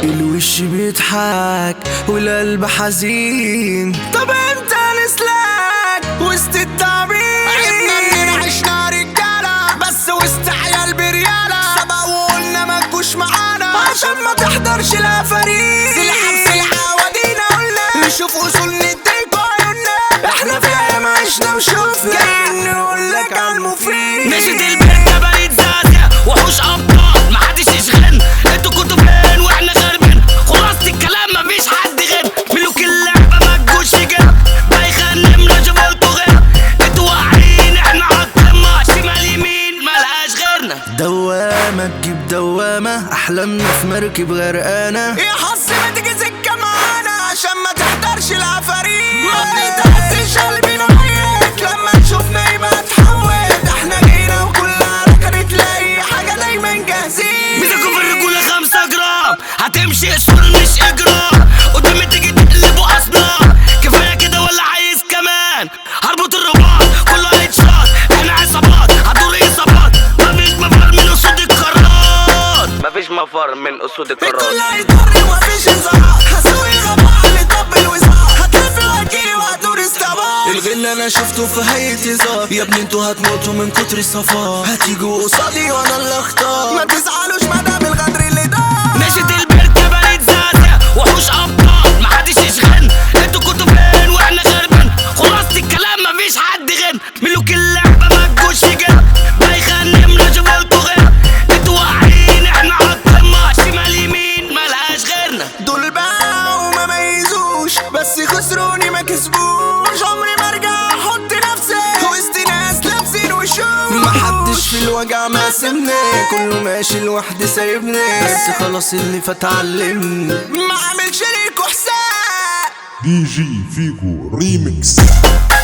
الوش بيضحك والقلب حزين طب انت نسلك وسط التعبير عدنا اننا عشنا رجالة بس وسط عيال بريالة سبق وقلنا ما تجوش معانا عشان ما تحضرش العفاريت سلحة بسلحة ودينا قلنا نشوف اصول نديكوا عيوننا احنا في ايام عشنا وشوفنا جايين نقول لك على المفيد نشد البركة بقيت زازة وحوش أبطال محدش يشغلنا انتوا كنتوا فين واحنا غربين خلاصة الكلام مفيش حد غير ملوك اللعبة ما تجوش غير بيغنمنا جابولتوا غير انتوا واعيين احنا عالقمة شمال يمين ملهاش غيرنا دوامة تجيب دوامة أحلامنا في مركب غرقانة يا حظ ما تيجي سكة معانا عشان ما تحضرش العفاريت ما بنتعدش قلبنا ميت لما تشوفنا يبقى تحول احنا جينا وكلها ركنت لاقي حاجة دايما جاهزين مسكوا في الرجولة خمسة جرام هتمشي اسطول مش اجرام قدامي تيجي تقلبوا اصنام كفاية كده ولا عايز كمان هربط الرباط كله هيتشاط احنا عصابات هدور اصابات مفيش مفر من اسود القارات مفيش مفر من اسود الكل هيضر ومفيش انذارات هسوي غباء اللي طب الوزارة هتلف واجيلي وهدور استباط الغل أنا شفته في هيئة هزار يا ابني انتوا هتموتوا من كتر الصفار هتيجوا قصادي وأنا اللي ما اختار تزعلوش مدام الغدر اللي دار نشد البركة بقيت زازة وحوش ابطال محدش يشغلنا انتوا كنتوا فين واحنا غربين خلاصة الكلام مفيش حد غير ملوك اللعبة ما تجوش غير بيغنمنا جابولتوا غير انتوا واعيين احنا عالقمة شمال يمين ملهاش غيرنا دول باعوا وما ميزوش بس خسروني ما كسبوش عمري ما ارجع احط نفسي وسط ناس لابسين وشوش محدش في الوجع ما سمني كله ماشي لوحدي سايبني بس خلاص اللي فات علمني ما عملش ليكوا حساب دي جي فيجو ريميكس